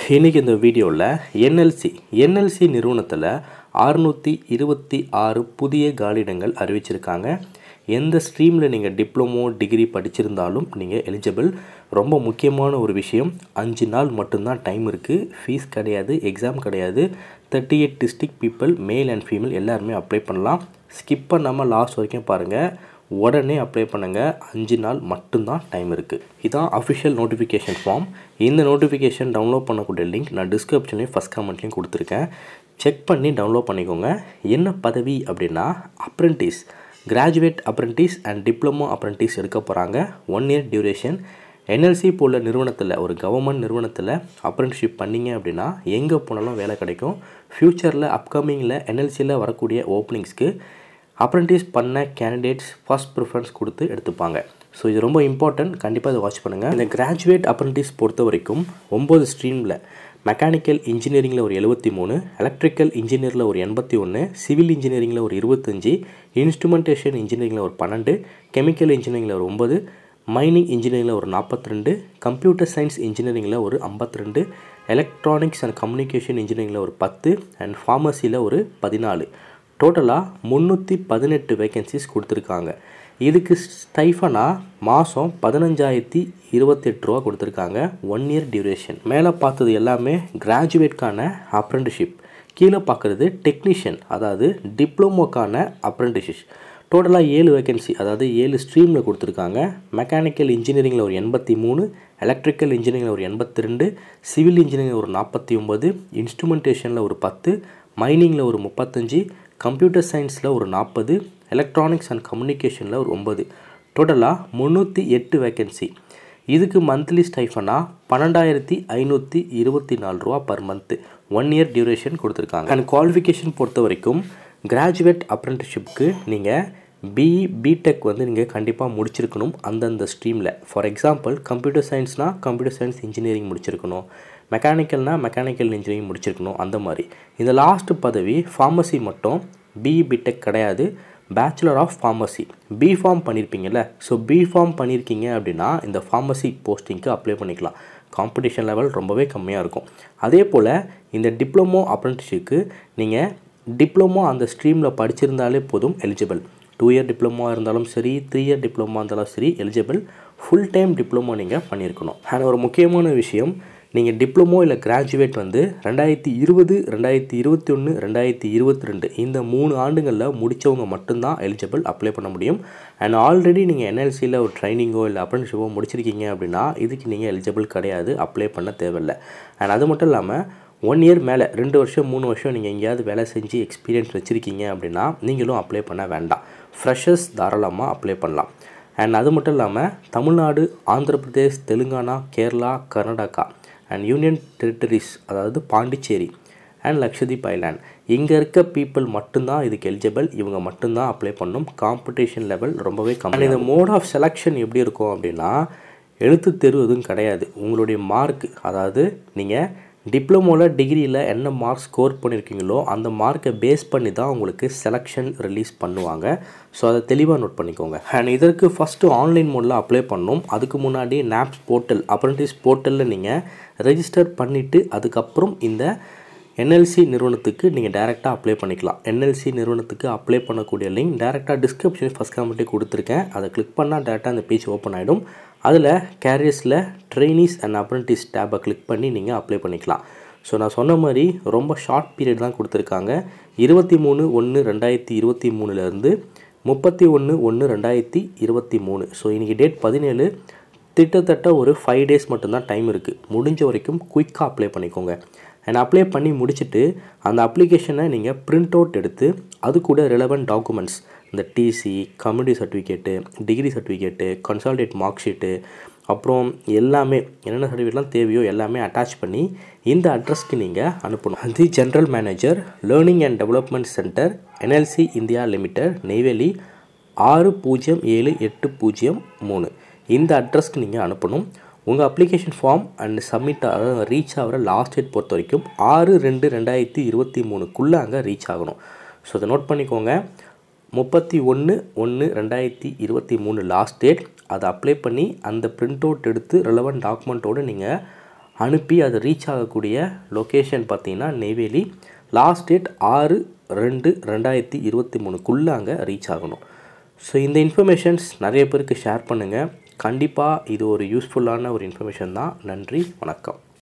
இன்றைக்கி இந்த வீடியோவில் என்எல்சி என்எல்சி நிறுவனத்தில் அறுநூற்றி இருபத்தி ஆறு புதிய காலியிடங்கள் அறிவிச்சிருக்காங்க எந்த ஸ்ட்ரீமில் நீங்கள் டிப்ளமோ டிகிரி படிச்சிருந்தாலும் நீங்கள் எலிஜிபிள் ரொம்ப முக்கியமான ஒரு விஷயம் அஞ்சு நாள் மட்டும்தான் டைம் இருக்குது ஃபீஸ் கிடையாது எக்ஸாம் கிடையாது thirty eight district people male and female எல்லாருமே அப்ளை பண்ணலாம் ஸ்கிப் பண்ணாமல் லாஸ்ட் வரைக்கும் பாருங்கள் உடனே அப்ளை பண்ணுங்கள் அஞ்சு நாள் மட்டும்தான் டைம் இருக்குது இதான் அஃபிஷியல் நோட்டிஃபிகேஷன் ஃபார்ம் இந்த நோட்டிஃபிகேஷன் டவுன்லோட் பண்ணக்கூடிய லிங்க் நான் டிஸ்கிரிப்ஷன்லேயும் ஃபஸ்ட் கமெண்ட்லேயும் கொடுத்துருக்கேன் செக் பண்ணி டவுன்லோட் பண்ணிக்கோங்க என்ன பதவி அப்படின்னா apprentice graduate apprentice and diploma apprentice எடுக்க போகிறாங்க ஒன் இயர் டியூரேஷன் என்எல்சி போல நிறுவனத்தில் ஒரு கவர்மெண்ட் நிறுவனத்தில் அப்ரெண்டிஷிப் பண்ணிங்க அப்படின்னா எங்கே போனாலும் வேலை கிடைக்கும் ஃப்யூச்சரில் அப்கமிங்கில் என்எல்சியில் வரக்கூடிய ஓப்பனிங்ஸ்க்கு அப்ரெண்டிஸ் பண்ண கேண்டிடேட்ஸ் ஃபர்ஸ்ட் ப்ரிஃபரன்ஸ் கொடுத்து எடுத்துப்பாங்க ஸோ இது ரொம்ப இம்பார்ட்டன்ட் கண்டிப்பாக இதை வாட்ச் பண்ணுங்கள் இந்த கிராஜுவேட் அப்ரெண்டிஸ் பொறுத்த வரைக்கும் ஒம்பது ஸ்ட்ரீமில் மெக்கானிக்கல் இன்ஜினியரிங்கில் ஒரு எழுபத்தி மூணு எலக்ட்ரிக்கல் இன்ஜினியரில் ஒரு எண்பத்தி ஒன்று சிவில் இன்ஜினியரிங்கில் ஒரு இருபத்தஞ்சி இன்ஸ்ட்ருமெண்டேஷன் இன்ஜினியரிங்கில் ஒரு பன்னெண்டு கெமிக்கல் இன்ஜினியரிங்கில் ஒரு ஒம்பது மைனிங் இன்ஜினியரிங்கில் ஒரு நாற்பத்தி ரெண்டு கம்ப்யூட்டர் சயின்ஸ் இன்ஜினியரிங்கில் ஒரு ஐம்பத்தி ரெண்டு எலக்ட்ரானிக்ஸ் அண்ட் கம்யூனிகேஷன் இன்ஜினியரிங்கில் ஒரு பத்து அண்ட் ஃபார்மசியில் ஒரு பதினாலு டோட்டலாக முந்நூற்றி பதினெட்டு வேகன்சிஸ் கொடுத்துருக்காங்க இதுக்கு ஸ்டைஃபனாக மாதம் பதினஞ்சாயிரத்தி இருபத்தெட்டு ரூபா கொடுத்துருக்காங்க ஒன் இயர் டியூரேஷன் மேலே பார்த்தது எல்லாமே கிராஜுவேட்கான அப்ரெண்டிஷிப் கீழே பார்க்குறது டெக்னீஷியன் அதாவது டிப்ளமோக்கான அப்ரெண்டிஷிப் டோட்டலாக ஏழு வேகன்சி அதாவது ஏழு ஸ்ட்ரீமில் கொடுத்துருக்காங்க மெக்கானிக்கல் இன்ஜினியரிங்கில் ஒரு எண்பத்தி மூணு எலக்ட்ரிக்கல் இன்ஜினியரிங்கில் ஒரு எண்பத்தி ரெண்டு சிவில் இன்ஜினியரிங் ஒரு நாற்பத்தி ஒம்பது இன்ஸ்ட்ருமெண்டேஷனில் ஒரு பத்து மைனிங்கில் ஒரு முப்பத்தஞ்சு கம்ப்யூட்டர் சயின்ஸில் ஒரு நாற்பது எலக்ட்ரானிக்ஸ் அண்ட் கம்யூனிகேஷனில் ஒரு ஒம்பது டோட்டலாக முந்நூற்றி எட்டு வேக்கன்சி இதுக்கு மந்த்லி ஸ்டைஃபனாக பன்னெண்டாயிரத்தி ஐநூற்றி இருபத்தி நாலு ரூபா per month one year duration கொடுத்துருக்காங்க அண்ட் குவாலிஃபிகேஷன் பொறுத்த வரைக்கும் கிராஜுவேட் அப்ரெண்டிஷிப்க்கு நீங்கள் பிஇ பிடெக் வந்து நீங்கள் கண்டிப்பாக முடிச்சிருக்கணும் அந்தந்த ஸ்ட்ரீமில் ஃபார் எக்ஸாம்பிள் கம்ப்யூட்டர் சயின்ஸ்னால் கம்ப்யூட்டர் சயின்ஸ் இன்ஜினியரிங் முடிச்சிருக்கணும் மெக்கானிக்கல்னால் மெக்கானிக்கல் இன்ஜினியரிங் முடிச்சிருக்கணும் அந்த மாதிரி இந்த லாஸ்ட் பதவி ஃபார்மசி மட்டும் பிஇ பிடெக் கிடையாது bachelor of pharmacy B pharm பண்ணியிருப்பீங்கல்ல ஸோ பி ஃபார்ம் பண்ணியிருக்கீங்க அப்படின்னா இந்த ஃபார்மசி போஸ்டிங்க்கு அப்ளை பண்ணிக்கலாம் காம்படிஷன் லெவல் ரொம்பவே கம்மியாக இருக்கும் அதே போல் இந்த டிப்ளமோ அப்ரெண்டிஷிப்க்கு நீங்கள் டிப்ளமோ அந்த ஸ்ட்ரீமில் படிச்சிருந்தாலே போதும் எலிஜிபிள் டூ இயர் டிப்ளமோ இருந்தாலும் சரி த்ரீ இயர் டிப்ளமோ இருந்தாலும் சரி எலிஜிபிள் ஃபுல் டைம் டிப்ளமோ நீங்கள் பண்ணியிருக்கணும் அண்ட் ஒரு முக்கியமான விஷயம் நீங்கள் டிப்ளமோ இல்லை கிராஜுவேட் வந்து ரெண்டாயிரத்தி இருபது ரெண்டாயிரத்தி இருபத்தி ஒன்று ரெண்டாயிரத்தி இருபத்தி ரெண்டு இந்த மூணு ஆண்டுகளில் முடித்தவங்க மட்டும்தான் எலிஜிபிள் அப்ளை பண்ண முடியும் அண்ட் ஆல்ரெடி நீங்கள் என்எல்சியில் ஒரு ட்ரைனிங்கோ இல்லை அப்ரெண்டிஷிப்போ முடிச்சிருக்கீங்க அப்படின்னா இதுக்கு நீங்கள் எலிஜிபிள் கிடையாது அப்ளை பண்ண தேவையில்லை அண்ட் அது மட்டும் இல்லாமல் ஒன் இயர் மேலே ரெண்டு வருஷம் மூணு வருஷம் நீங்கள் எங்கேயாவது வேலை செஞ்சு எக்ஸ்பீரியன்ஸ் வச்சுருக்கீங்க அப்படின்னா நீங்களும் அப்ளை பண்ண வேண்டாம் ஃப்ரெஷர்ஸ் தாராளமாக அப்ளை பண்ணலாம் அண்ட் அது மட்டும் இல்லாமல் Tamil Nadu Andhra Pradesh Telangana Kerala Karnataka and union territories அதாவது பாண்டிச்சேரி அண்ட் லக்ஷதீப் ஐலாண்ட் இங்கே இருக்க பீப்புள் மட்டும்தான் இதுக்கு எலிஜிபிள் இவங்க மட்டும்தான் அப்ளை பண்ணும் காம்படிஷன் லெவல் ரொம்பவே கம்மி இந்த மோட் ஆஃப் செலெக்ஷன் எப்படி இருக்கும் அப்படின்னா எழுத்து தேர்வு எதுவும் கிடையாது உங்களுடைய மார்க் அதாவது நீங்கள் டிப்ளமோவில் டிகிரியில் என்ன மார்க் ஸ்கோர் பண்ணியிருக்கீங்களோ அந்த மார்க்கை பேஸ் பண்ணி தான் உங்களுக்கு செலெக்ஷன் ரிலீஸ் பண்ணுவாங்க ஸோ அதை தெளிவாக நோட் பண்ணிக்கோங்க அண்ட் இதற்கு ஃபஸ்ட்டு ஆன்லைன் மோடில் அப்ளை பண்ணணும் அதுக்கு முன்னாடி நாப்ஸ் போர்ட்டல் அப்ரண்டிஸ் போர்ட்டலில் நீங்கள் ரெஜிஸ்டர் பண்ணிவிட்டு அதுக்கப்புறம் இந்த என்எல்சி நிறுவனத்துக்கு நீங்கள் டேரெக்டாக அப்ளை பண்ணிக்கலாம் என்எல்சி நிறுவனத்துக்கு அப்ளை பண்ணக்கூடிய லிங்க் டேரெக்டாக டிஸ்கிரிப்ஷன் ஃபஸ்ட் கமெண்ட்டே கொடுத்துருக்கேன் அதை கிளிக் பண்ணால் டேரெக்டாக அந்த பேஜ் ஓப்பன் ஆகிடும் அதில் கேரியர்ஸில் ட்ரெயினிஸ் அண்ட் அப்ரண்டிஸ் டேப்பை கிளிக் பண்ணி நீங்கள் அப்ளை பண்ணிக்கலாம் ஸோ நான் சொன்ன மாதிரி ரொம்ப ஷார்ட் பீரியட் தான் கொடுத்துருக்காங்க இருபத்தி மூணு ஒன்று ரெண்டாயிரத்தி இருபத்தி மூணுலேருந்து முப்பத்தி ஒன்று ஒன்று ரெண்டாயிரத்தி இருபத்தி மூணு ஸோ இன்றைக்கி டேட் பதினேழு கிட்டத்தட்ட ஒரு ஃபைவ் டேஸ் மட்டும்தான் டைம் இருக்குது முடிஞ்ச வரைக்கும் குயிக்காக அப்ளை பண்ணிக்கோங்க அண்ட் அப்ளை பண்ணி முடிச்சுட்டு அந்த அப்ளிகேஷனை நீங்கள் பிரிண்ட் அவுட் எடுத்து அது கூட ரிலவெண்ட் டாக்குமெண்ட்ஸ் இந்த TC community certificate degree certificate consolidated mark sheet அப்புறம் எல்லாமே என்னென்ன சர்டிஃபிகேட்லாம் தேவையோ எல்லாமே அட்டாச் பண்ணி இந்த அட்ரஸ்க்கு நீங்கள் அனுப்பணும் the general manager learning and development centre NLC India limited Neyveli ஆறு பூஜ்ஜியம் ஏழு எட்டு பூஜ்ஜியம் மூணு இந்த அட்ரஸ்க்கு நீங்கள் அனுப்பணும் உங்கள் அப்ளிகேஷன் ஃபார்ம் அண்ட் சப்மிட் அதாவது ரீச் ஆகிற லாஸ்ட் டேட் பொறுத்த வரைக்கும் ஆறு ரெண்டு ரெண்டாயிரத்தி இருபத்தி மூணுக்குள்ளே அங்கே ரீச் ஆகணும் ஸோ அதை நோட் பண்ணிக்கோங்க முப்பத்தி ஒன்று ஒன்று ரெண்டாயிரத்தி இருபத்தி மூணு லாஸ்ட் டேட் அதை அப்ளை பண்ணி அந்த பிரிண்ட் அவுட் எடுத்து ரிலவெண்ட் டாக்குமெண்ட்டோடு நீங்கள் அனுப்பி அது ரீச் ஆகக்கூடிய லொக்கேஷன் பார்த்தீங்கன்னா நெய்வேலி லாஸ்ட் டேட் ஆறு ரெண்டு ரெண்டாயிரத்தி இருபத்தி மூணுக்குள்ளே அங்கே ரீச் ஆகணும் ஸோ இந்த இன்ஃபர்மேஷன்ஸ் நிறைய பேருக்கு ஷேர் பண்ணுங்கள் கண்டிப்பாக இது ஒரு யூஸ்ஃபுல்லான ஒரு இன்ஃபர்மேஷன் தான் நன்றி வணக்கம்